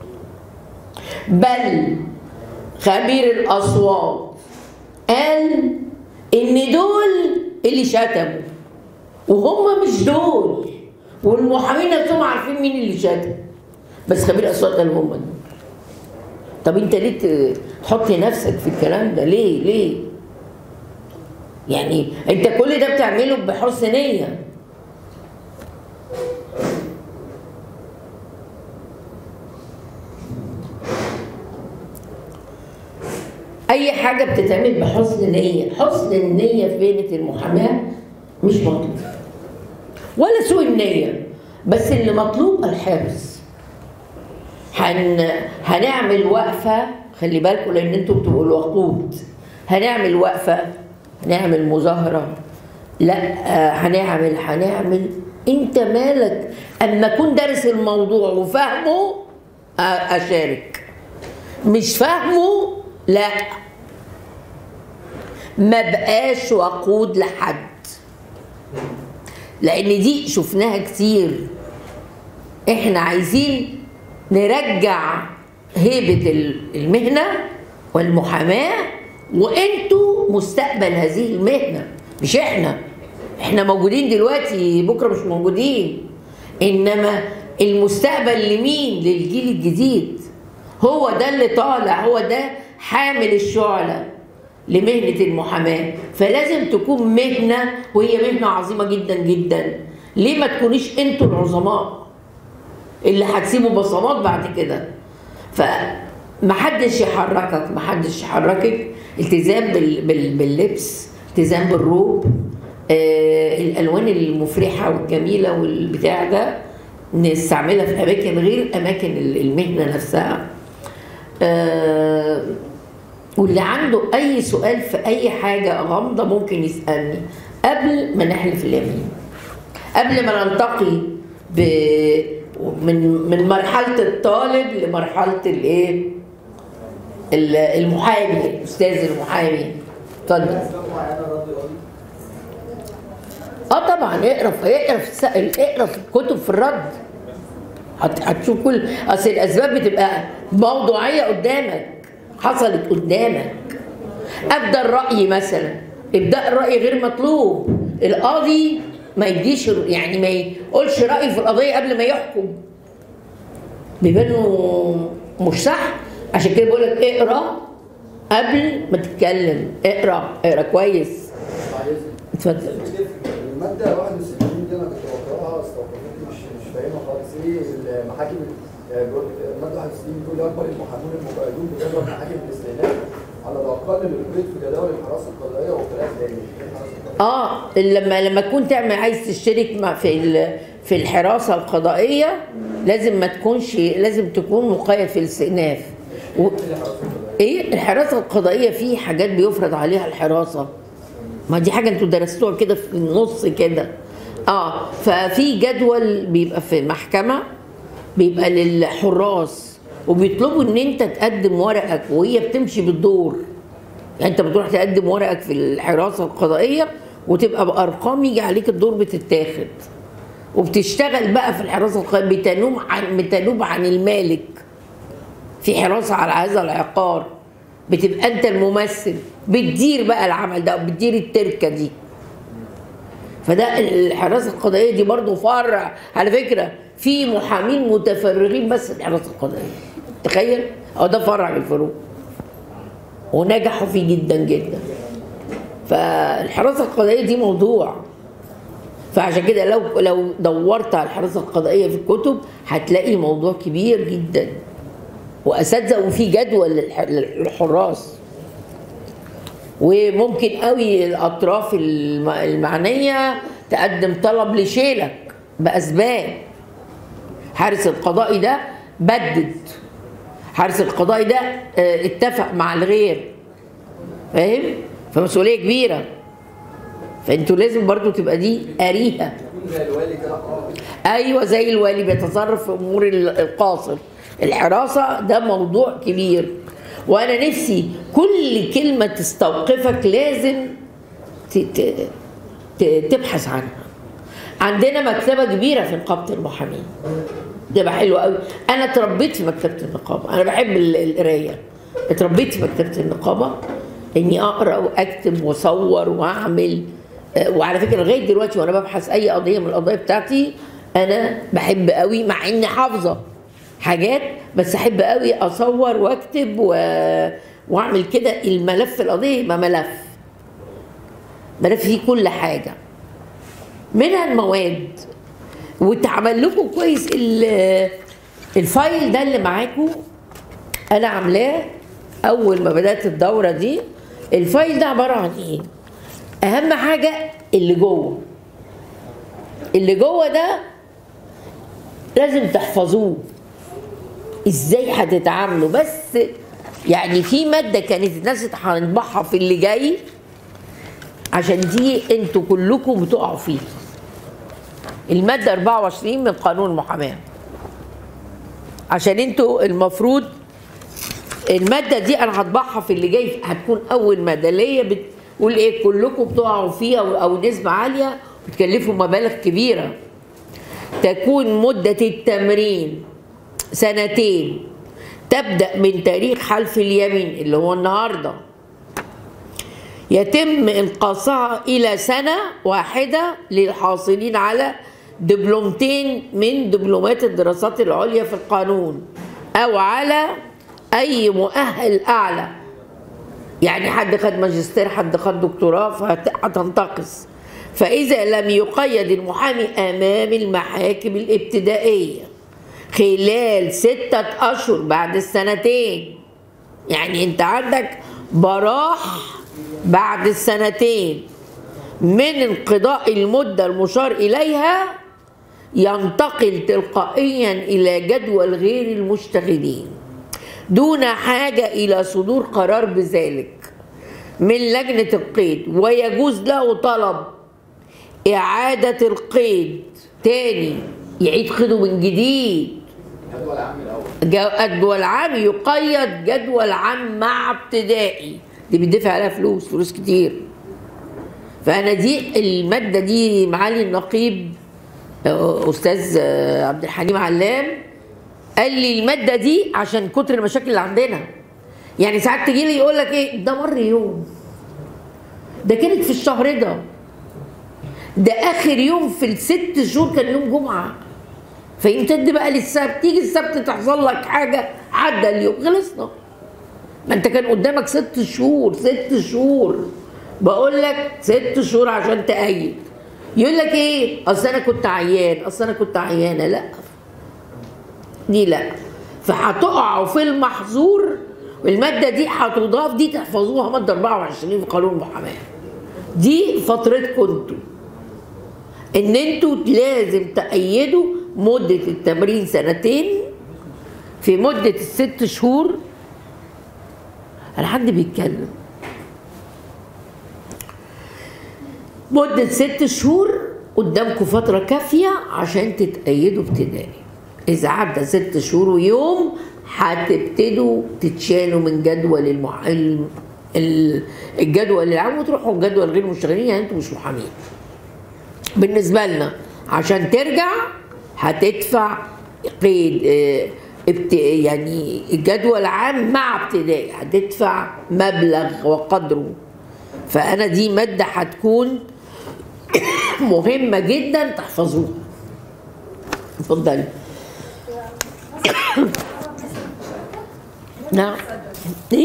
بل خبير الاصوات قال ان دول اللي شتموا وهم مش دول والمحامين نفسهم عارفين مين اللي شتم بس خبير الاصوات قال هم دول طب انت ليه تحط نفسك في الكلام ده ليه ليه يعني انت كل ده بتعمله بحسن نيه اي حاجه بتتعمل بحسن نيه حسن النيه في بينه المحاماه مش مطلوب ولا سوء النيه بس اللي مطلوب الحرص هن... هنعمل وقفه خلي بالكم لان انتوا بتبقوا الوقود هنعمل وقفه هنعمل مظاهره لا آه، هنعمل هنعمل انت مالك اما اكون دارس الموضوع وفاهمه آه، اشارك مش فاهمه لا ما بقاش وقود لحد لان دي شفناها كتير احنا عايزين نرجع هيبة المهنة والمحاماة وانتوا مستقبل هذه المهنة مش احنا احنا موجودين دلوقتي بكرة مش موجودين انما المستقبل لمين للجيل الجديد هو ده اللي طالع هو ده حامل الشعلة لمهنة المحاماة فلازم تكون مهنة وهي مهنة عظيمة جدا جدا ليه ما تكونيش انتوا العظماء اللي هتسيبوا بصمات بعد كده فمحدش يحركك محدش يحركك التزام بال... بال... باللبس التزام بالروب آه الالوان المفرحه والجميله والبتاع ده نستعملها في اماكن غير اماكن المهنه نفسها آه واللي عنده اي سؤال في اي حاجه غامضه ممكن يسالني قبل ما نحلف اليمين قبل ما ننتقي ب من من مرحله الطالب لمرحله الايه المحامي الاستاذ المحامي اتفضل اه طبعا اقرا في اقرا في اقرا في الكتب في الرد هتشوف كل اصل الاسباب بتبقى موضوعيه قدامك حصلت قدامك ابدا الراي مثلا ابداء الراي غير مطلوب القاضي ما يديش يعني ما يقولش رايه في القضيه قبل ما يحكم بيبان انه مش صح عشان كده بقول لك اقرا قبل ما تتكلم اقرا اقرا كويس اتفضل المادة 61 دي انا كنت بقراها استوقفتني مش مش فاهمها خالص ايه المحاكم المادة 61 بتقول اكبر المحامون المقيدون بجدول محاكم الاستئناف على الاقل للقيد في جداول الحراسة القضائية وخلاف ذلك اه لما لما تكون تعمل عايز تشترك مع في ال- في الحراسه القضائيه لازم ما تكونش لازم تكون مقيد في الاستئناف و... ايه الحراسه القضائيه في حاجات بيفرض عليها الحراسه ما دي حاجه انتوا درستوها كده في النص كده اه ففي جدول بيبقى في محكمه بيبقى للحراس وبيطلبوا ان انت تقدم ورقك وهي بتمشي بالدور يعني انت بتروح تقدم ورقك في الحراسه القضائيه وتبقى بارقام يجي عليك الدور بتتاخد وبتشتغل بقى في الحراسه القضائيه بتنوب عن بتنوب عن المالك في حراسه على هذا العقار بتبقى انت الممثل بتدير بقى العمل ده بتدير التركه دي فده الحراسه القضائيه دي برضو فرع على فكره في محامين متفرغين بس في الحراسه القضائيه تخيل اه ده فرع من الفروع ونجحوا فيه جدا جدا فالحراسه القضائيه دي موضوع فعشان كده لو لو دورت على الحراسه القضائيه في الكتب هتلاقي موضوع كبير جدا واساتذه وفي جدول للح- للحراس وممكن قوي الاطراف الم- المعنيه تقدم طلب لشيلك باسباب حارس القضائي ده بدد حارس القضائي ده آه، اتفق مع الغير فاهم فمسؤوليه كبيره فانتوا لازم برضو تبقى دي قاريها يكون زي الوالي كده اه ايوه زي الوالي بيتصرف في امور ال- القاصر الحراسه ده موضوع كبير وانا نفسي كل كلمه تستوقفك لازم ت- ت- ت- تبحث عنها عندنا مكتبه كبيره في نقابه المحامين تبقى حلوه قوي انا اتربيت في مكتبه النقابه انا بحب ال- القرايه اتربيت في مكتبه النقابه اني اقرا واكتب واصور واعمل آه، وعلى فكره لغايه دلوقتي وانا ببحث اي قضيه من القضايا بتاعتي انا بحب قوي مع اني حافظه حاجات بس احب قوي اصور واكتب و... واعمل كده الملف القضيه يبقى ملف ملف فيه كل حاجه منها المواد واتعمل لكم كويس ال- الفايل ده اللي معاكم انا عاملاه اول ما بدات الدوره دي الفايل ده عباره عن ايه اهم حاجه اللي جوه اللي جوه ده لازم تحفظوه ازاي هتتعاملوا بس يعني في ماده كانت الناس هنطبعها في اللي جاي عشان دي انتوا كلكم بتقعوا فيها الماده 24 من قانون المحاماه عشان انتوا المفروض الماده دي انا هطبعها في اللي جاي هتكون اول ماده اللي هي بتقول ايه كلكم بتقعوا فيها او أو نسبه عاليه بتكلفوا مبالغ كبيره تكون مده التمرين سنتين تبدا من تاريخ حلف اليمين اللي هو النهارده يتم انقاصها الى سنه واحده للحاصلين على دبلومتين من دبلومات الدراسات العليا في القانون او على اي مؤهل اعلى يعني حد خد ماجستير حد خد دكتوراه فهتنتقص فاذا لم يقيد المحامي امام المحاكم الابتدائيه خلال ستة أشهر بعد السنتين يعني أنت عندك براح بعد السنتين من انقضاء المدة المشار إليها ينتقل تلقائيا إلى جدول غير المشتغلين دون حاجة إلى صدور قرار بذلك من لجنة القيد ويجوز له طلب إعادة القيد تاني يعيد قيده من جديد الجدول العام الاول جو- جدول عام يقيد جدول عام مع ابتدائي دي بيدفع عليها فلوس فلوس كتير فانا دي الماده دي معالي النقيب آه، استاذ آه، عبد الحليم علام قال لي الماده دي عشان كتر المشاكل اللي عندنا يعني ساعات تجي لي يقول لك ايه ده مر يوم ده كانت في الشهر ده ده اخر يوم في الست شهور كان يوم جمعه فيمتد بقى للسبت تيجي السبت تحصل لك حاجه عدى اليوم خلصنا ما انت كان قدامك ست شهور ست شهور بقول لك ست شهور عشان تأيد يقول لك ايه اصل انا كنت عيان اصل انا كنت عيانه لا دي لا فهتقعوا في المحظور والماده دي هتضاف دي تحفظوها ماده 24 في قانون المحاماه دي فترتكم انتوا ان انتوا لازم تأيدوا مدة التمرين سنتين في مدة الست شهور انا حد بيتكلم مدة ست شهور قدامكم فترة كافية عشان تتأيدوا ابتدائي إذا عدى ست شهور ويوم هتبتدوا تتشالوا من جدول المح... ال- الجدول العام وتروحوا الجدول غير مشتغلين يعني انتوا مش محامين بالنسبه لنا عشان ترجع هتدفع قيد آه، ابت... يعني الجدول عام مع ابتدائي هتدفع مبلغ وقدره فانا دي ماده هتكون مهمه جدا تحفظوها اتفضلي نعم ايه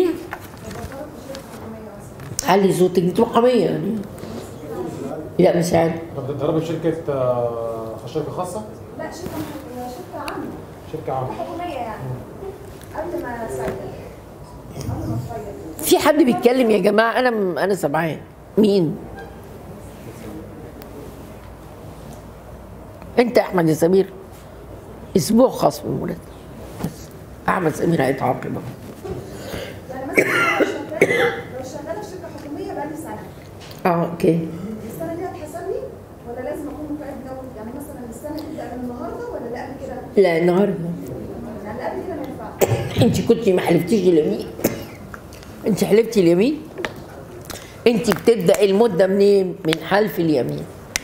علي صوتك انت محاميه يعني لا مش عارف طب بتدربي في شركه آه، شركه خاصه؟ لا شركة شركة عامة شركه عامه حكومية يعني قبل ما تصيد قبل ما تصيد في حد بيتكلم يا جماعه انا م- انا سامعاه مين انت يا احمد يا سمير اسبوع خاص بالمرتب بس احمد سمير هيتعاقب يعني مثلا لو شغالة لو شغالة في شركة حكومية بقالي سنة اه اوكي السنة دي هتحسب لي ولا لازم أكون مقيد دولي يعني مثلا السنة تبدأ من النهاردة ولا اللي قبل كده؟ لا النهارده يعني اللي قبل كده ما ينفعش انت كنت ما حلفتيش اليمين انت حلفتي اليمين انت بتبدا المده منين من حلف اليمين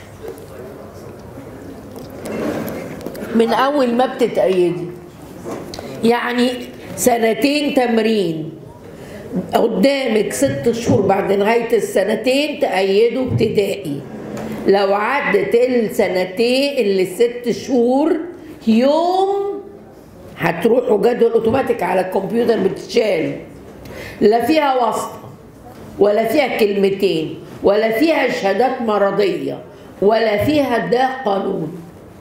من اول ما بتتأيدي يعني سنتين تمرين قدامك ست شهور بعد نهاية السنتين تأيدوا ابتدائي لو عدت السنتين اللي الست شهور يوم هتروحوا جدول اوتوماتيك على الكمبيوتر بتتشال لا فيها واسطه ولا فيها كلمتين ولا فيها شهادات مرضيه ولا فيها ده قانون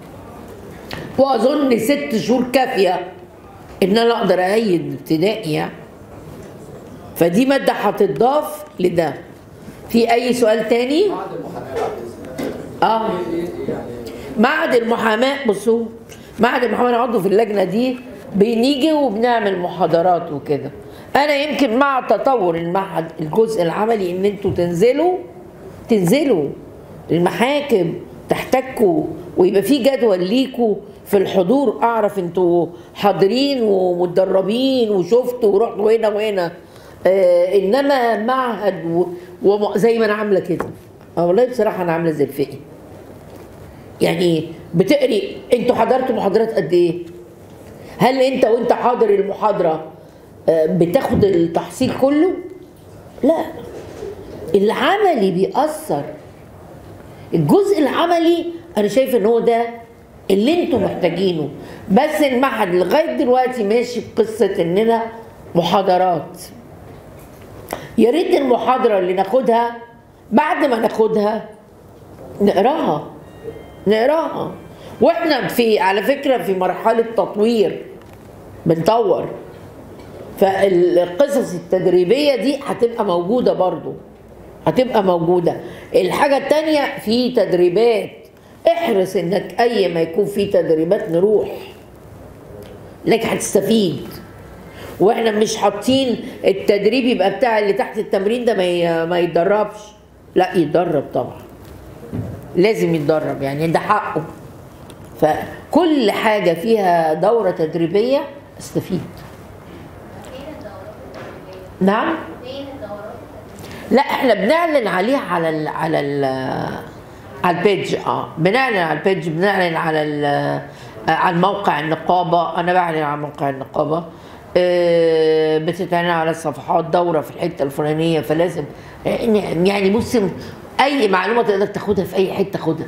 واظن ست شهور كافيه ان انا اقدر ايد ابتدائي يعني فدي ماده هتضاف لده في اي سؤال تاني بعد المحاماه بعد اذنك اه ايه ايه يعني معهد المحاماة بصوا معهد المحاماة أنا عضو في اللجنة دي بنيجي وبنعمل محاضرات وكده أنا يمكن مع تطور المعهد الجزء العملي إن أنتوا تنزلوا تنزلوا المحاكم تحتكوا ويبقى في جدول ليكوا في الحضور أعرف أنتوا حاضرين ومتدربين وشفتوا ورحتوا هنا وهنا آه إنما معهد و... وم... زي ما أنا عاملة كده آه والله بصراحة أنا عاملة زي الفقي يعني بتقري انتوا حضرتوا محاضرات قد ايه؟ هل انت وانت حاضر المحاضره آه، بتاخد التحصيل كله؟ لا العملي بيأثر الجزء العملي انا شايف ان هو ده اللي انتوا محتاجينه بس المعهد لغايه دلوقتي ماشي بقصه اننا محاضرات يا ريت المحاضره اللي ناخدها بعد ما ناخدها نقراها نقراها واحنا في على فكره في مرحله تطوير بنطور فالقصص التدريبيه دي هتبقى موجوده برضو هتبقى موجوده الحاجه التانية في تدريبات احرص انك اي ما يكون في تدريبات نروح لك هتستفيد واحنا مش حاطين التدريب يبقى بتاع اللي تحت التمرين ده ما ي- ما يتدربش لا يتدرب طبعا لازم يتدرب يعني ده حقه فكل حاجة فيها دورة تدريبية استفيد فين الدورات التدريبية؟ نعم فين الدورات التدريبية؟ لا احنا بنعلن عليها على ال على ال على البيج اه بنعلن على البيج بنعلن على ال على موقع النقابة أنا بعلن على موقع النقابة آه، بتتعلن على الصفحات دورة في الحتة الفلانية فلازم يعني بص أي معلومة تقدر تاخدها في أي حتة خدها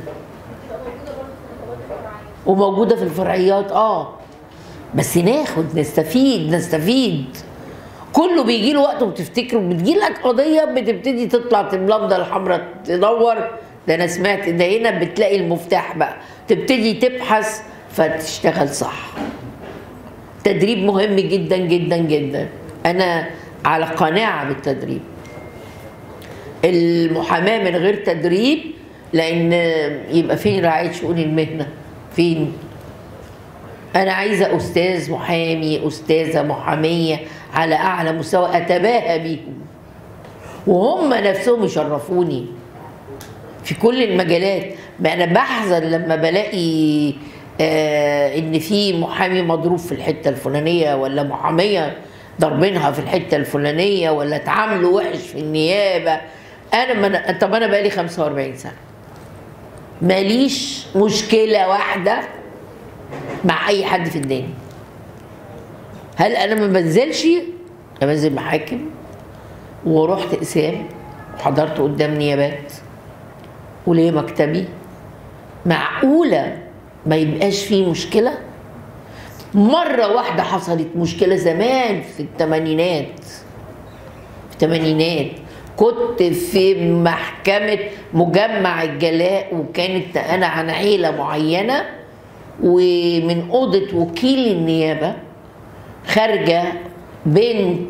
وموجودة في الفرعيات اه بس ناخد نستفيد نستفيد كله بيجي له وقت وبتفتكره بتجي لك قضيه بتبتدي تطلع اللمضه الحمراء تدور ده انا سمعت ده هنا بتلاقي المفتاح بقى تبتدي تبحث فتشتغل صح تدريب مهم جدا جدا جدا انا على قناعه بالتدريب المحاماه من غير تدريب لان يبقى فين رعايه شؤون المهنه فين انا عايزه استاذ محامي استاذه محاميه على اعلى مستوى اتباهى بيهم وهم نفسهم يشرفوني في كل المجالات ما انا بحزن لما بلاقي آه ان في محامي مضروب في الحته الفلانيه ولا محاميه ضاربينها في الحته الفلانيه ولا اتعاملوا وحش في النيابه انا من... طب انا بقالي 45 سنه ماليش مشكله واحده مع اي حد في الدنيا هل انا ما بنزلش انا بنزل محاكم ورحت اقسام وحضرت قدام نيابات وليه مكتبي معقوله ما يبقاش فيه مشكله مرة واحدة حصلت مشكلة زمان في الثمانينات في الثمانينات كنت في محكمة مجمع الجلاء وكانت أنا عن عيلة معينة ومن أوضة وكيل النيابة خارجة بنت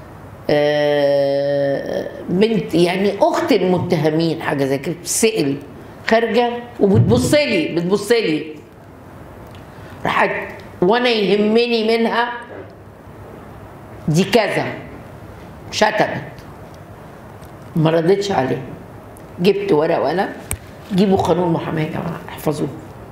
آه، بنت يعني أخت المتهمين حاجة زي كده بتسأل خارجة وبتبص لي بتبص لي راحت وانا يهمني منها دي كذا شتمت ما ردتش عليه جبت ورقه وقلم جيبوا قانون محاماه يا جماعه احفظوه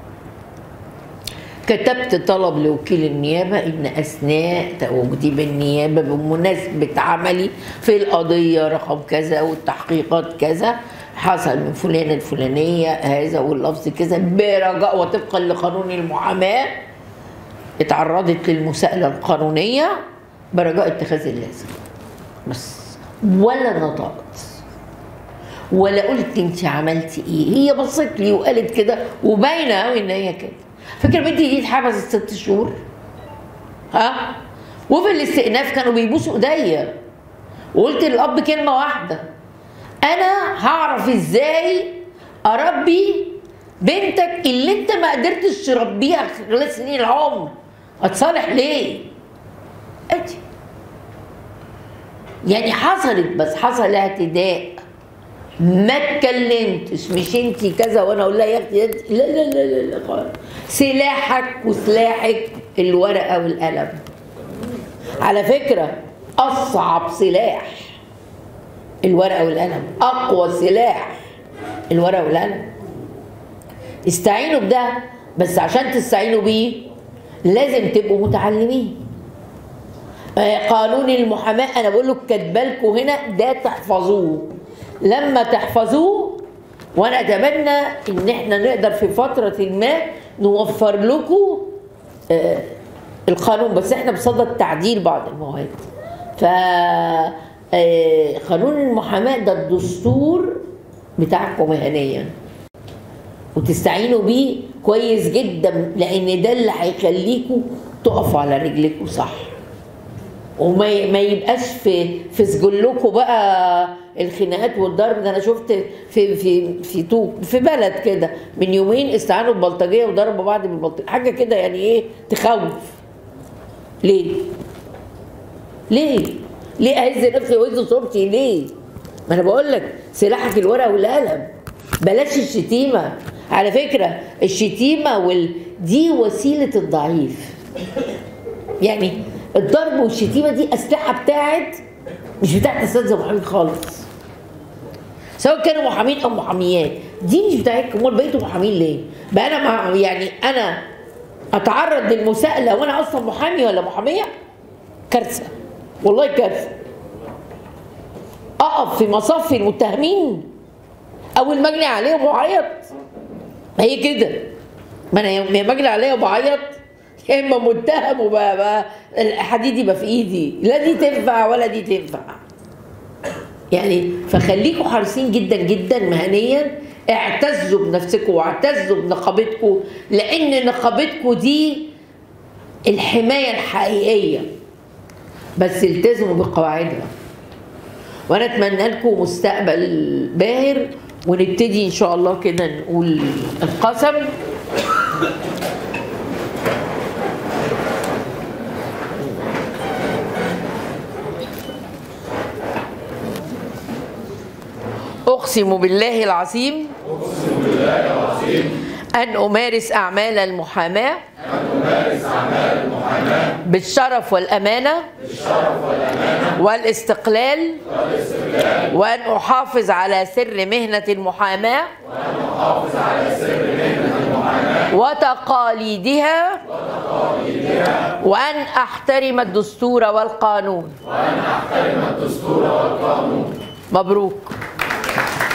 كتبت طلب لوكيل النيابة إن أثناء تواجدي بالنيابة بمناسبة عملي في القضية رقم كذا والتحقيقات كذا حصل من فلانة الفلانية هذا واللفظ كذا برجاء وطبقا لقانون المحاماة اتعرضت للمساءلة القانونية برجاء اتخاذ اللازم بس ولا نطقت ولا قلت انت عملتي ايه هي بصت لي وقالت كده وباينه قوي ان هي كده فاكر بنتي دي اتحبست ست شهور ها وفي الاستئناف كانوا بيبوسوا ايديا وقلت للاب كلمه واحده انا هعرف ازاي اربي بنتك اللي انت ما قدرتش تربيها خلال سنين العمر هتصالح ليه؟ ادي يعني حصلت بس حصل اعتداء ما اتكلمتش مش انت كذا وانا اقول لها يا اختي انت لا لا لا لا, لا خالص. سلاحك وسلاحك الورقه والقلم على فكره اصعب سلاح الورقه والقلم اقوى سلاح الورقه والقلم استعينوا بده بس عشان تستعينوا بيه لازم تبقوا متعلمين آه، قانون المحاماه انا بقول لك كاتبالكوا هنا ده تحفظوه لما تحفظوه وانا اتمنى ان احنا نقدر في فتره ما نوفر لكم آه، القانون بس احنا بصدد تعديل بعض المواد ف آه، قانون المحاماه ده الدستور بتاعكم مهنيا وتستعينوا بيه كويس جدا لان ده اللي هيخليكم تقفوا على رجلكم صح وما ي- ما يبقاش في في سجلكم بقى الخناقات والضرب ده انا شفت في في في توك في بلد كده من يومين استعانوا ببلطجيه وضربوا بعض بالبلطجيه حاجه كده يعني ايه تخوف ليه؟ ليه؟ ليه اهز نفسي واهز صورتي ليه؟ ما انا بقول لك سلاحك الورقه والقلم بلاش الشتيمه على فكره الشتيمه وال... دي وسيله الضعيف يعني الضرب والشتيمه دي اسلحه بتاعت مش بتاعت اساتذه محامين خالص سواء كانوا محامين او محاميات دي مش بتاعتكم امال بقيتوا محامين ليه؟ بقى انا مع يعني انا اتعرض للمساءله وانا اصلا محامي ولا محاميه؟ كارثه والله كارثه اقف في مصف المتهمين اول ما اجري عليهم واعيط ما هي كده ما انا يوم ما اجري عليا وبعيط يا اما متهم وبقى بقى الحديد يبقى في ايدي لا دي تنفع ولا دي تنفع يعني فخليكم حريصين جدا جدا مهنيا اعتزوا بنفسكم واعتزوا بنقابتكم لان نقابتكم دي الحمايه الحقيقيه بس التزموا بقواعدها وانا اتمنى لكم مستقبل باهر ونبتدي ان شاء الله كده نقول القسم أقسم بالله العظيم أن أمارس أعمال المحاماة بالشرف والأمانة والاستقلال وأن أحافظ على سر مهنة المحاماة وتقاليدها وأن أحترم الدستور والقانون وأن أحترم الدستور والقانون مبروك